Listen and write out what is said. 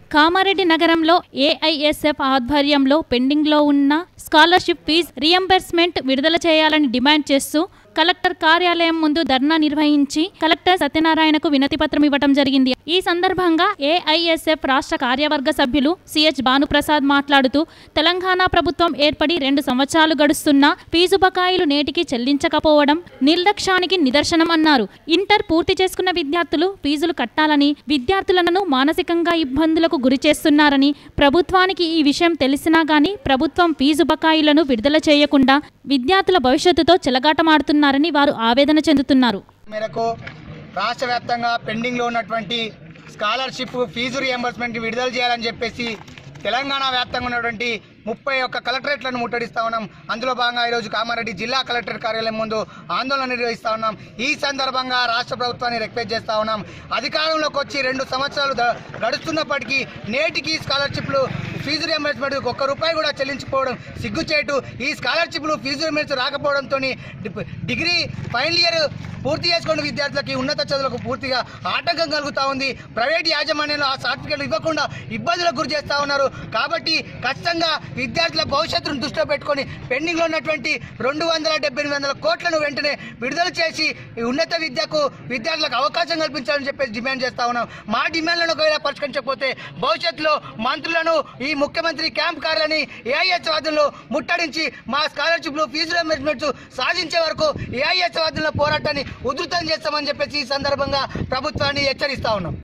కామారెడ్డి నగరంలో ఏఐఎస్ఎఫ్ ఆధ్వర్యంలో పెండింగ్లో ఉన్న స్కాలర్షిప్ ఫీజ్ రియంబర్స్మెంట్ విడుదల చేయాలని డిమాండ్ చేస్తూ కలెక్టర్ కార్యాలయం ముందు ధర్నా నిర్వహించి కలెక్టర్ సత్యనారాయణకు వినతి పత్రం ఇవ్వడం జరిగింది ఈ సందర్భంగా ఏఐఎస్ఎఫ్ రాష్ట్ర కార్యవర్గ సభ్యులు సిహెచ్ భానుప్రసాద్ మాట్లాడుతూ తెలంగాణ ప్రభుత్వం ఏర్పడి రెండు సంవత్సరాలు గడుస్తున్నా ఫీజు బకాయిలు నేటికి చెల్లించకపోవడం నిర్లక్ష్యానికి నిదర్శనం అన్నారు ఇంటర్ పూర్తి చేసుకున్న విద్యార్థులు ఫీజులు కట్టాలని విద్యార్థులను మానసికంగా ఇబ్బందులకు గురి చేస్తున్నారని ప్రభుత్వానికి ఈ విషయం తెలిసినా గానీ ప్రభుత్వం ఫీజు బకాయిలను విడుదల చేయకుండా విద్యార్థుల భవిష్యత్తుతో చెలగాటమాడుతున్నారని వారు ఆవేదన చెందుతున్నారు మేరకు రాష్ట్ర వ్యాప్తంగా పెండింగ్లో ఉన్నటువంటి స్కాలర్షిప్ ఫీజు రియంబర్స్మెంట్ విడుదల చేయాలని చెప్పేసి తెలంగాణ వ్యాప్తంగా ఉన్నటువంటి ముప్పై ఒక్క కలెక్టరేట్లను ముట్టడిస్తా ఉన్నాం అందులో భాగంగా ఈరోజు కామారెడ్డి జిల్లా కలెక్టర్ కార్యాలయం ముందు ఆందోళన నిర్వహిస్తా ఉన్నాం ఈ సందర్భంగా రాష్ట్ర ప్రభుత్వాన్ని రిక్వెస్ట్ చేస్తా ఉన్నాం అధికారంలోకి వచ్చి రెండు సంవత్సరాలు ద- గడుస్తున్నప్పటికీ నేటికి స్కాలర్షిప్లు ఫీజు రియంబర్స్మెంట్ ఒక్క రూపాయి కూడా చెల్లించుకోవడం సిగ్గుచేటు ఈ స్కాలర్షిప్లు ఫీజు రియంబర్స్ రాకపోవడంతో డిగ్రీ ఫైనల్ ఇయర్ పూర్తి చేసుకున్న విద్యార్థులకి ఉన్నత చదువులకు పూర్తిగా ఆటంకం కలుగుతా ఉంది ప్రైవేట్ యాజమాన్యంలో ఆ సర్టిఫికేట్లు ఇవ్వకుండా ఇబ్బందులకు గురి చేస్తా ఉన్నారు కాబట్టి ఖచ్చితంగా విద్యార్థుల భవిష్యత్తును దృష్టిలో పెట్టుకొని పెండింగ్లో ఉన్నటువంటి రెండు వందల డెబ్బై ఎనిమిది వందల కోట్లను వెంటనే విడుదల చేసి ఈ ఉన్నత విద్యకు విద్యార్థులకు అవకాశం కల్పించాలని చెప్పేసి డిమాండ్ చేస్తా ఉన్నాం మా డిమాండ్లను ఒకవేళ పరిష్కరించకపోతే భవిష్యత్తులో మంత్రులను ఈ ముఖ్యమంత్రి క్యాంప్ కార్యాలని ఏఐఎస్ వాదులను ముట్టడించి మా స్కాలర్షిప్లు ఫీజు రియంబర్స్మెంట్స్ సాధించే వరకు ఏఐఎస్ వాదుల పోరాటాన్ని ఉధృతం చేస్తామని చెప్పేసి ఈ సందర్భంగా ప్రభుత్వాన్ని హెచ్చరిస్తా ఉన్నాం